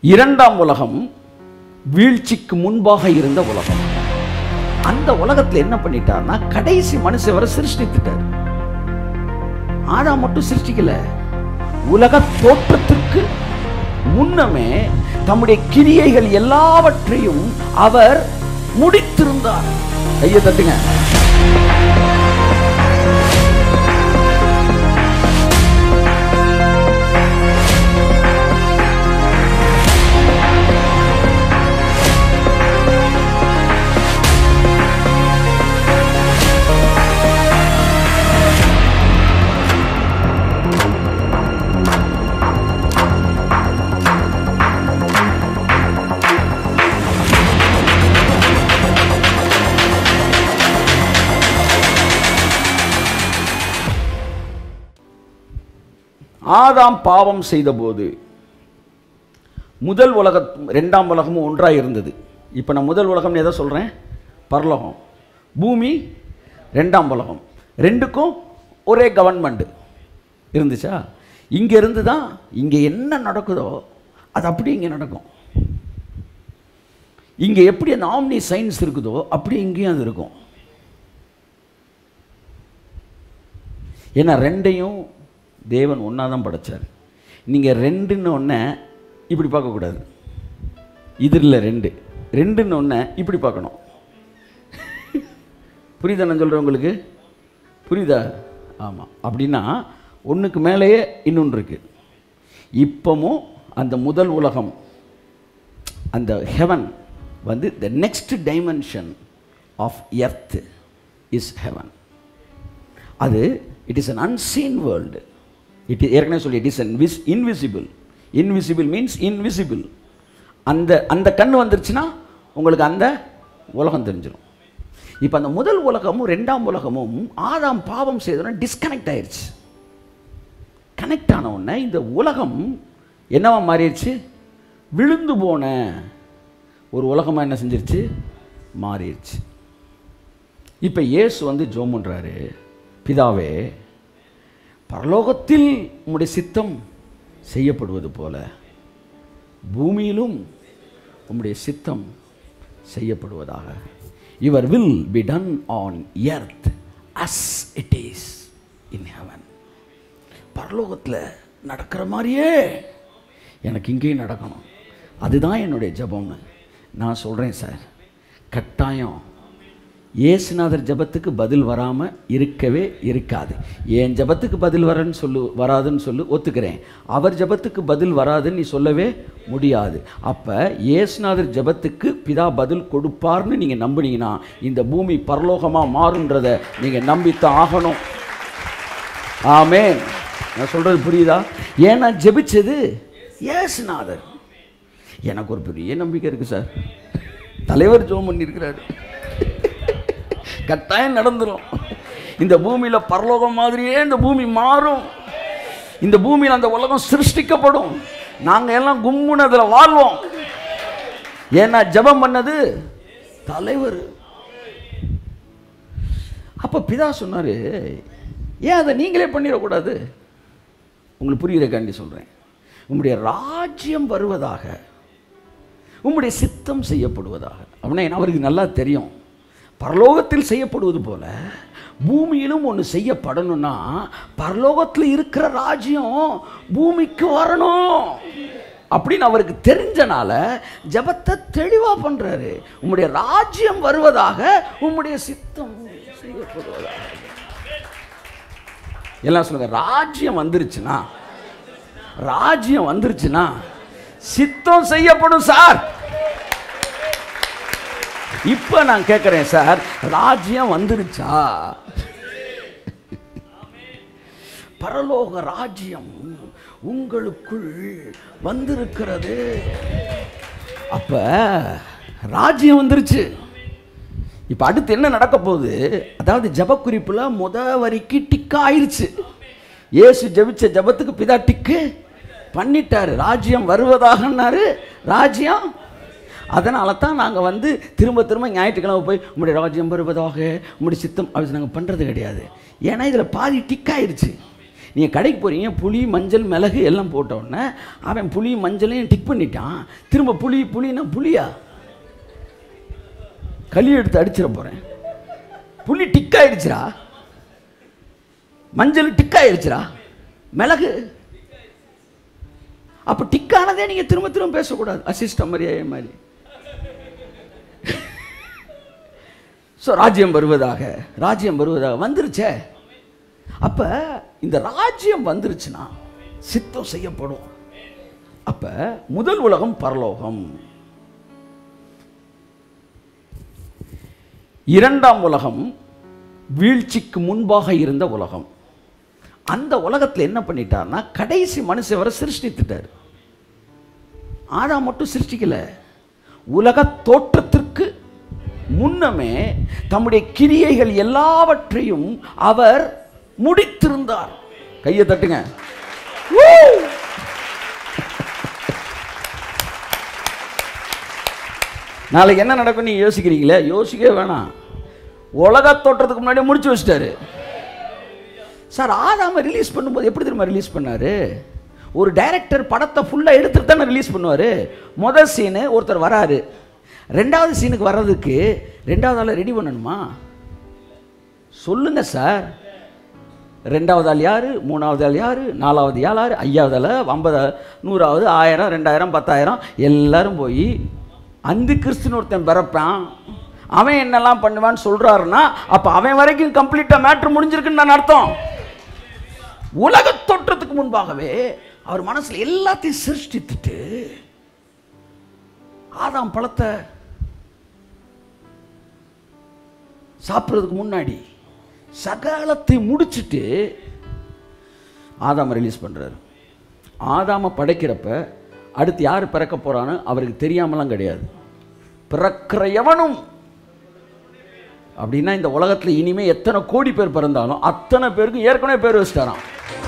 இரண்டாம் உலகம் வீழ்ச்சிக்கு முன்பாக இருந்த உலகம் அந்த உலகத்துல என்ன பண்ணிட்டார்னா கடைசி மனுஷன் வரை சிருஷ்டித்துட்டார் ஆதாம் மட்டும் சிருஷ்டிக்கல உலக தோற்றத்திற்கு முன்னமே தம்முடைய கிரியைகள் எல்லாவற்றையும் அவர் முடித்திருந்தார் கையை தட்டுங்க ஆதாம் பாவம் செய்தபோது முதல் உலக ரெண்டாம் உலகமும் ஒன்றாக இருந்தது இப்போ நான் முதல் உலகம்னு எதை சொல்கிறேன் பரலோகம் பூமி ரெண்டாம் உலகம் ரெண்டுக்கும் ஒரே கவர்மெண்ட் இருந்துச்சா இங்கே இருந்து தான் இங்கே என்ன நடக்குதோ அது அப்படி இங்கே நடக்கும் இங்கே எப்படி அந்த ஆம்னி சயின்ஸ் இருக்குதோ அப்படி இங்கேயும் அது இருக்கும் ஏன்னா ரெண்டையும் தேவன் ஒன்றா தான் படைச்சார் நீங்கள் ரெண்டுன்னு ஒன்றை இப்படி பார்க்கக்கூடாது இதில் ரெண்டு ரெண்டுன்னு ஒன்றை இப்படி பார்க்கணும் புரியுதா நான் சொல்கிறேன் உங்களுக்கு புரியுதா ஆமாம் அப்படின்னா ஒன்றுக்கு மேலேயே இன்னொன்று இருக்குது இப்போவும் அந்த முதல் உலகம் அந்த ஹெவன் வந்து the next dimension of earth is heaven அது it is an unseen world it ஏற்கனவே சொல்லி இட் இஸ் அன் விஸ் இன்விசிபிள் இன்விசிபிள் மீன்ஸ் இன்விசிபிள் அந்த அந்த கண் வந்துருச்சுன்னா உங்களுக்கு அந்த உலகம் தெரிஞ்சிடும் இப்போ அந்த முதல் உலகமும் ரெண்டாம் உலகமும் ஆதாம் பாவம் செய்தோன்னா டிஸ்கனெக்ட் ஆயிடுச்சு கனெக்ட் ஆன உடனே இந்த உலகம் என்னவா மாறிடுச்சு விழுந்து போன ஒரு உலகமாக என்ன செஞ்சிருச்சு மாறிடுச்சு இப்போ இயேசு வந்து ஜோம் பண்றாரு பிதாவே பரலோகத்தில் உம்முடைய சித்தம் செய்யப்படுவது போல பூமியிலும் உம்முடைய சித்தம் செய்யப்படுவதாக your will be done on earth as it is in heaven பரலோகத்தில் நடக்கிற மாதிரியே எனக்கு இங்கேயும் நடக்கணும் அதுதான் என்னுடைய ஜெபம்னு நான் சொல்கிறேன் சார் கட்டாயம் இயேசுநாதர் ஜெபத்துக்கு பதில் வராமல் இருக்கவே இருக்காது என் ஜெபத்துக்கு பதில் வரன்னு சொல்லு வராதுன்னு சொல்லு ஒத்துக்கிறேன் அவர் ஜெபத்துக்கு பதில் வராதுன்னு நீ சொல்லவே முடியாது அப்போ இயேசுநாதர் ஜெபத்துக்கு பிதா பதில் கொடுப்பார்னு நீங்கள் நம்புனீங்கன்னா இந்த பூமி பரலோகமாக மாறுன்றதை நீங்கள் நம்பித்தான் ஆகணும் ஆமென் நான் சொல்கிறது புரியுதா ஏன்னா ஜெபிச்சது இயேசுநாதர் எனக்கு ஒரு பெரிய நம்பிக்கை இருக்குது சார் தலைவர் ஜோம் பண்ணியிருக்கிறாரு கட்டாயம் நடந்துரும் இந்த பூமியில் பரலோகம் மாதிரியே இந்த பூமி மாறும் இந்த பூமியில் அந்த உலகம் சிருஷ்டிக்கப்படும் நாங்கள் எல்லாம் கும்முன்னு அதில் வாழ்வோம் ஏன்னா ஜெபம் பண்ணது தலைவர் அப்போ பிதா சொன்னார் ஏன் அதை நீங்களே பண்ணிடக்கூடாது உங்களுக்கு புரிகிறக்காண்டி சொல்கிறேன் உங்களுடைய ராஜ்யம் வருவதாக உம்முடைய சித்தம் செய்யப்படுவதாக அப்படின்னா அவருக்கு நல்லா தெரியும் பரலோகத்தில் செய்யப்படுவது போல பூமியிலும் ஒன்று செய்யப்படணும்னா பரலோகத்தில் இருக்கிற ராஜ்யம் பூமிக்கு வரணும் அப்படின்னு அவருக்கு தெரிஞ்சனால ஜபத்தை தெளிவாக பண்ணுறாரு உம்முடைய ராஜ்யம் வருவதாக உம்முடைய சித்தம் செய்யப்படுவதாக எல்லாம் சொல்லுங்க ராஜ்யம் வந்துருச்சுன்னா ராஜ்யம் வந்துருச்சுன்னா சித்தம் செய்யப்படும் சார் இப்ப நான் கேட்கிறேன் சார் ராஜ்யம் வந்துருச்சா பரலோக ராஜ்யம் உங்களுக்குள் வந்திருக்கிறது அப்ப ராஜ்யம் வந்துருச்சு இப்போ அடுத்து என்ன நடக்க போகுது அதாவது ஜபக்குறிப்பில் முத வரிக்கு டிக்கு ஆயிடுச்சு இயேசு ஜெபிச்ச ஜபத்துக்கு பிதா டிக்கு பண்ணிட்டாரு ராஜ்யம் வருவதாகன்னாரு ராஜ்யம் அதனால தான் நாங்கள் வந்து திரும்ப திரும்ப ஞாயிற்றுக்கிழமை போய் உங்களுடைய ராஜ்யம் வருவதாக உங்களுடைய சித்தம் அப்படி நாங்கள் பண்ணுறது கிடையாது ஏன்னா இதில் பாதி டிக் ஆயிடுச்சு நீங்கள் கடைக்கு போகிறீங்க புளி மஞ்சள் மிளகு எல்லாம் போட்ட உடனே அவன் புளி மஞ்சளையும் டிக் பண்ணிட்டான் திரும்ப புளி புளினா புளியா களி எடுத்து அடிச்சிட போகிறேன் புளி டிக் ஆயிடுச்சுடா மஞ்சள் டிக் ஆயிடுச்சுடா மிளகு அப்போ டிக்கானதே நீங்கள் திரும்ப திரும்ப பேசக்கூடாது அசிஸ்டம் மாதிரியே மாதிரி ஸோ ராஜ்யம் வருவதாக ராஜ்யம் வருவதாக வந்துருச்சே அப்போ இந்த ராஜ்யம் வந்துருச்சுன்னா சித்தம் செய்யப்படும் அப்போ முதல் உலகம் பரலோகம் இரண்டாம் உலகம் வீழ்ச்சிக்கு முன்பாக இருந்த உலகம் அந்த உலகத்தில் என்ன பண்ணிட்டார்னா கடைசி மனுஷன் வரை சிருஷ்டித்துட்டார் ஆதாம் மட்டும் சிருஷ்டிக்கல உலக தோற்றத்திற்கு முன்னமே தம்முடைய கிரியைகள் எல்லாவற்றையும் அவர் முடித்திருந்தார் கையை தட்டுங்க Woo! நாளைக்கு என்ன நடக்கும் நீங்க யோசிக்கிறீங்களே யோசிக்கவே வேணாம் உலக தோற்றத்துக்கு முன்னாடி முடிச்சு வச்சிட்டாரு சார் ஆதாம ரிலீஸ் பண்ணும்போது எப்படி தெரியுமா ரிலீஸ் பண்ணாரு ஒரு டைரக்டர் படத்தை ஃபுல்லாக எடுத்துட்டு தானே ரிலீஸ் பண்ணுவார் முதல் சீனு ஒருத்தர் வராரு ரெண்டாவது சீனுக்கு வர்றதுக்கு ரெண்டாவது ஆளை ரெடி பண்ணணுமா சொல்லுங்க சார் ரெண்டாவது ஆள் யார் மூணாவது ஆள் யார் நாலாவது ஆள் யார் ஐயாவது ஆள் ஐம்பது நூறாவது ஆயிரம் ரெண்டாயிரம் பத்தாயிரம் எல்லாரும் போய் அந்த கிறிஸ்துன்னு ஒருத்தன் பிறப்பான் அவன் என்னெல்லாம் பண்ணுவான்னு சொல்கிறாருன்னா அப்போ அவன் வரைக்கும் கம்ப்ளீட்டாக மேட்ரு முடிஞ்சிருக்குன்னு நான் அர்த்தம் உலக தோற்றத்துக்கு முன்பாகவே அவர் மனசில் எல்லாத்தையும் சிருஷ்டித்துட்டு ஆதாம் பழத்தை சாப்பிட்றதுக்கு முன்னாடி சகலத்தை முடிச்சிட்டு ஆதாம ரிலீஸ் பண்ணுறாரு ஆதாம படைக்கிறப்ப அடுத்து யார் பிறக்க போறான்னு அவருக்கு தெரியாமலாம் கிடையாது பிறக்கிற எவனும் அப்படின்னா இந்த உலகத்தில் இனிமே எத்தனை கோடி பேர் பிறந்தாலும் அத்தனை பேருக்கும் ஏற்கனவே பேர் வச்சிட்டாராம்